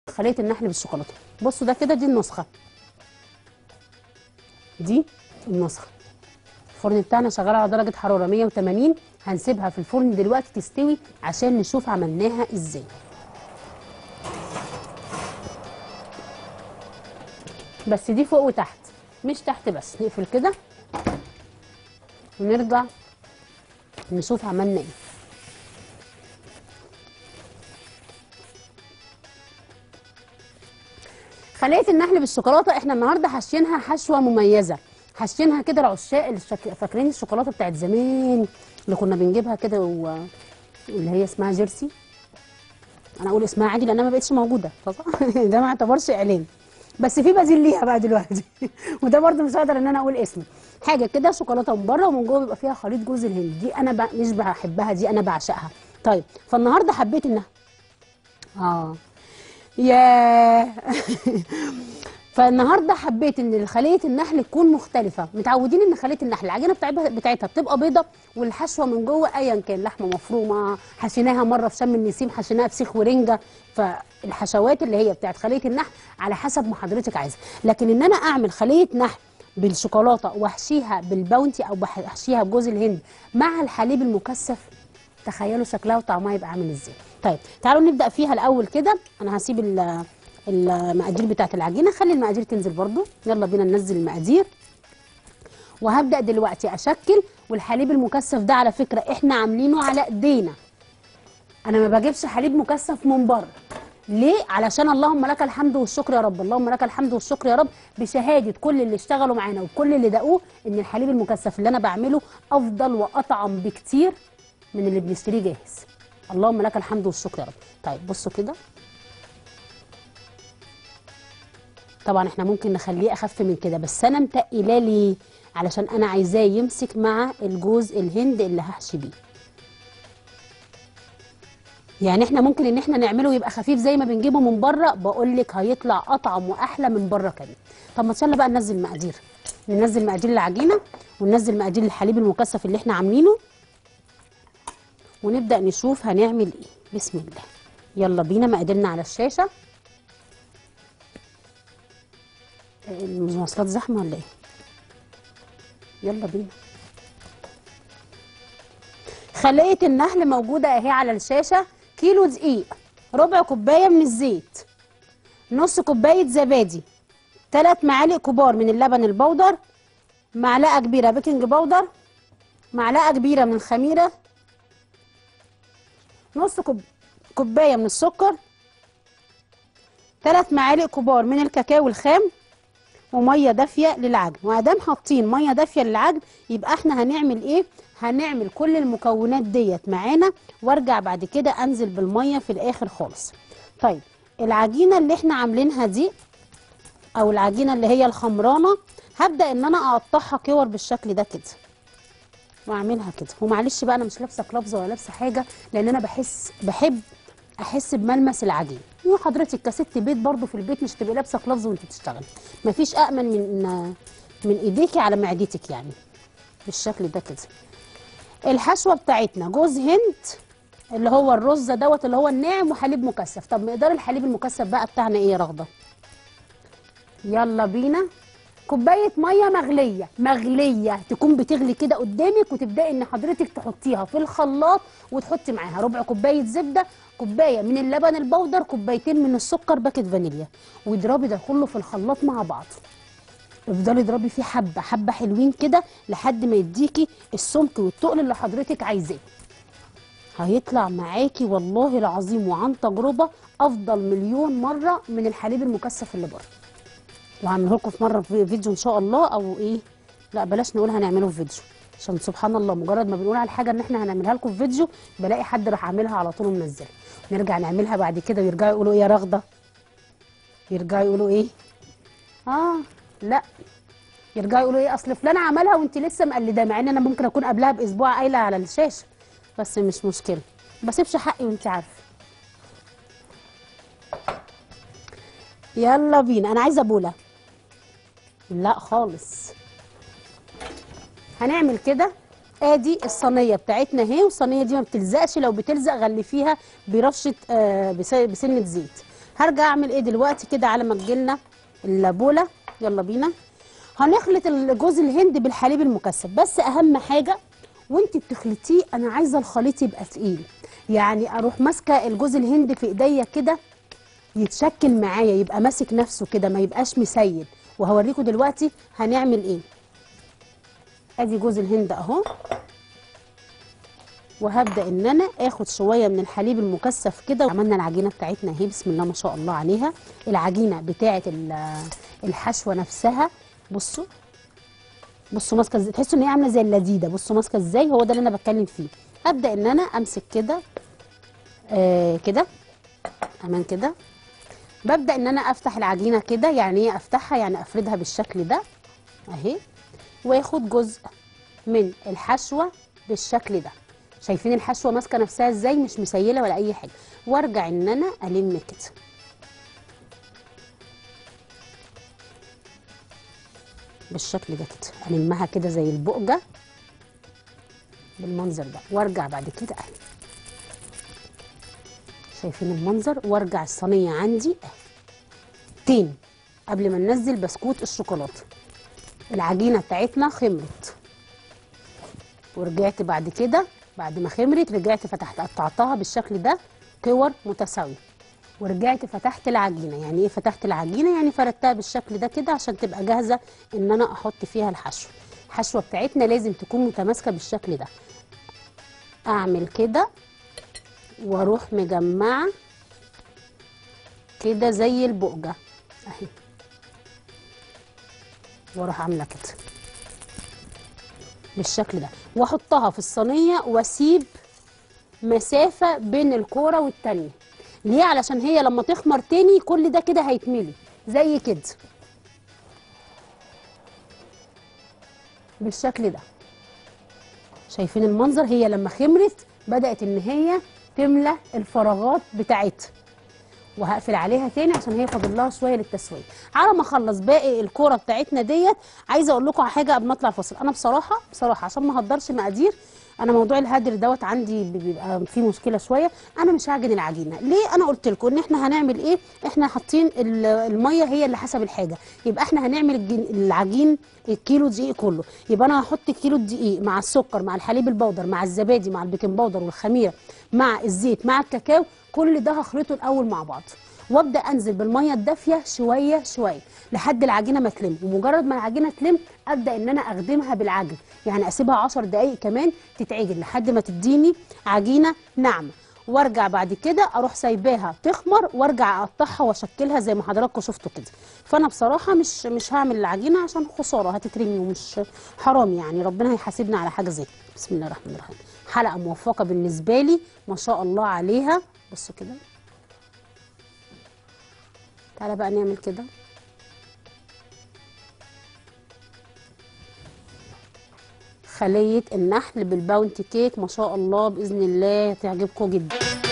خليه النحل بالشوكولاته بصوا ده كده دي النسخه دي النسخه الفرن بتاعنا شغال على درجه حراره 180 هنسيبها في الفرن دلوقتي تستوي عشان نشوف عملناها ازاي بس دي فوق وتحت مش تحت بس نقفل كده ونرجع نشوف عملنا ايه خليه النحل بالشوكولاته احنا النهارده حاشينها حشوه مميزه حاشينها كده العشاق الشك... فاكرين الشوكولاته بتاعت زمان اللي كنا بنجيبها كده و... اللي هي اسمها جيرسي انا اقول اسمها عادي لانها ما بقتش موجوده ده ما اعتبرش اعلان بس في بديل ليها بقى دلوقتي وده برده مش هقدر ان انا اقول اسمه حاجه كده شوكولاته من بره ومن جوه بيبقى فيها خليط جوز الهند دي انا ب... مش بحبها دي انا بعشقها طيب فالنهارده حبيت انها اه ياه فالنهارده حبيت ان خليه النحل تكون مختلفه متعودين ان خليه النحل العجينه بتاعتها بتاعتها بتبقى بيضه والحشوه من جوه ايا كان لحمه مفرومه حشيناها مره في شم النسيم حشيناها فسيخ ورنجه فالحشوات اللي هي بتاعت خليه النحل على حسب ما حضرتك عايزه لكن ان انا اعمل خليه نحل بالشوكولاته واحشيها بالباونتي او بحشيها بجوز الهند مع الحليب المكثف تخيلوا شكلها وطعمها يبقى عامل ازاي طيب تعالوا نبدا فيها الاول كده انا هسيب المقادير بتاعت العجينه خلي المقادير تنزل برضو يلا بينا ننزل المقادير وهبدا دلوقتي اشكل والحليب المكثف ده على فكره احنا عاملينه على ايدينا انا ما بجيبش حليب مكثف من بره ليه علشان اللهم لك الحمد والشكر يا رب اللهم لك الحمد والشكر يا رب بشهاده كل اللي اشتغلوا معانا وكل اللي دقوه ان الحليب المكثف اللي انا بعمله افضل واطعم بكتير من اللي بنشتريه جاهز اللهم لك الحمد والشكر يا رب طيب بصوا كده طبعا احنا ممكن نخليه اخف من كده بس انا متقلاه ليه علشان انا عايزاه يمسك مع الجوز الهند اللي هحشي بيه يعني احنا ممكن ان احنا نعمله يبقى خفيف زي ما بنجيبه من بره بقول لك هيطلع اطعم واحلى من بره كمان طب ما يلا بقى ننزل مقادير ننزل مقادير العجينه وننزل مقادير الحليب المكثف اللي احنا عاملينه ونبدا نشوف هنعمل ايه بسم الله يلا بينا مقاديرنا على الشاشه المواصلات زحمه ولا ايه يلا بينا خليه النحل موجوده اهي على الشاشه كيلو دقيق ربع كوبايه من الزيت نص كوبايه زبادي ثلاث معالق كبار من اللبن البودر معلقه كبيره بيكنج باودر معلقه كبيره من الخميره نص كوب... كوبايه من السكر ثلاث معالق كبار من الكاكاو الخام وميه دافيه للعجن وادام حاطين ميه دافيه للعجن يبقى احنا هنعمل ايه هنعمل كل المكونات ديت معانا وارجع بعد كده انزل بالميه في الاخر خالص طيب العجينه اللي احنا عاملينها دي او العجينه اللي هي الخمرانه هبدا ان انا اقطعها كور بالشكل ده كده واعملها كده ومعلش بقى انا مش لابسه كلافزه ولا لابسه حاجه لان انا بحس بحب احس بملمس العجين وحضرتك كست بيت برضو في البيت مش تبقي لابسه كلافز وانت بتشتغلي مفيش امن من من ايديكي على معدتك يعني بالشكل ده كده الحشوه بتاعتنا جوز هند اللي هو الرز دوت اللي هو الناعم وحليب مكثف طب مقدار الحليب المكثف بقى بتاعنا ايه يا رغده يلا بينا كوبايه ميه مغليه مغليه تكون بتغلي كده قدامك وتبداي ان حضرتك تحطيها في الخلاط وتحطي معاها ربع كوبايه زبده كوبايه من اللبن البودر كوبايتين من السكر باكت فانيليا واضربي ده كله في الخلاط مع بعض افضلي اضربي فيه حبه حبه حلوين كده لحد ما يديكي السمك والتقل اللي حضرتك عايزاه هيطلع معاكي والله العظيم وعن تجربه افضل مليون مره من الحليب المكثف اللي بره وهعمله لكم في مره في فيديو ان شاء الله او ايه لا بلاش نقول هنعمله في فيديو عشان سبحان الله مجرد ما بنقول على الحاجه ان احنا هنعملها لكم في فيديو بلاقي حد راح عاملها على طول ومنزلها نرجع نعملها بعد كده ويرجعوا يقولوا ايه يا رغده يرجعوا يقولوا ايه اه لا يرجعوا يقولوا ايه اصل فلان عملها وانت لسه مقلداه مع ان انا ممكن اكون قبلها باسبوع قايله على الشاشه بس مش مشكله بسيبش حقي وانت عارفه يلا بينا انا عايزه بوله لا خالص هنعمل كده ادي الصينيه بتاعتنا اهي والصينيه دي ما بتلزقش لو بتلزق غلفيها برشه آه بسنه زيت هرجع اعمل ايه دلوقتي كده على ما تجيلنا البوله يلا بينا هنخلط الجوز الهند بالحليب المكثف بس اهم حاجه وانت بتخلطيه انا عايزه الخليط يبقى تقيل يعني اروح ماسكه الجوز الهند في ايديا كده يتشكل معايا يبقى ماسك نفسه كده ما يبقاش مسيل وهوريكم دلوقتي هنعمل ايه ادي جوز الهند اهو وهبدا ان انا اخد شويه من الحليب المكثف كده عملنا العجينه بتاعتنا اهي بسم الله ما شاء الله عليها العجينه بتاعه ال- الحشوه نفسها بصوا بصوا ماسكه ازاي تحسوا ان هي عامله زي اللذيذه بصوا ماسكه ازاي هو ده اللي انا بتكلم فيه ابدا ان انا امسك كده آه كده امان كده ببدا ان انا افتح العجينه كده يعني ايه افتحها يعني افردها بالشكل ده اهي واخد جزء من الحشوه بالشكل ده شايفين الحشوه ماسكه نفسها ازاي مش مسيله ولا اي حاجه وارجع ان انا الم كده بالشكل ده كده المها كده زي البقجه بالمنظر ده وارجع بعد كده اهي شايفين المنظر وارجع الصينيه عندي اهي تاني قبل ما ننزل بسكوت الشوكولاته العجينه بتاعتنا خمرت ورجعت بعد كده بعد ما خمرت رجعت فتحت قطعتها بالشكل ده كور متساويه ورجعت فتحت العجينه يعني ايه فتحت العجينه يعني فردتها بالشكل ده كده عشان تبقى جاهزه ان انا احط فيها الحشو الحشوه بتاعتنا لازم تكون متماسكه بالشكل ده اعمل كده واروح مجمعه كده زي البقجه اهي واروح عامله كده بالشكل ده واحطها في الصينيه واسيب مسافه بين الكوره والتانيه ليه علشان هي لما تخمر تاني كل ده كده هيتملي زي كده بالشكل ده شايفين المنظر هي لما خمرت بدأت ان هي تملى الفراغات بتاعتها وهقفل عليها تاني عشان هي فاضل لها شويه للتسويه على ما اخلص باقي الكوره بتاعتنا ديت عايزه اقول لكم على حاجه قبل ما اطلع الفاصل انا بصراحه بصراحه عشان ما اهدرش مقادير انا موضوع الهدر دوت عندي بيبقى فيه مشكله شويه انا مش هعجن العجينه ليه انا قلت لكم ان احنا هنعمل ايه احنا حاطين ال- الميه هي اللي حسب الحاجه يبقى احنا هنعمل الجن- العجين الكيلو دقيق كله يبقى انا هحط كيلو الدقيق مع السكر مع الحليب البودر مع الزبادي مع البيكنج باودر والخميره مع الزيت مع الكاكاو كل ده هخلطه الاول مع بعض وابدا انزل بالميه الدافيه شويه شويه لحد العجينه ما تلم ومجرد ما العجينه تلم ابدا ان انا اخدمها بالعجن يعني اسيبها 10 دقائق كمان تتعجن لحد ما تديني عجينه ناعمه وارجع بعد كده اروح سايباها تخمر وارجع اقطعها واشكلها زي ما حضراتكم شفتوا كده فانا بصراحه مش مش هعمل العجينه عشان خساره هتترمي ومش حرام يعني ربنا هيحاسبنا على حاجه زي كده. بسم الله الرحمن الرحيم حلقه موفقه بالنسبه لي ما شاء الله عليها بصوا كده تعالى بقى نعمل كده خلية النحل بالباونتي كيك ما شاء الله بإذن الله تعجبكم جدا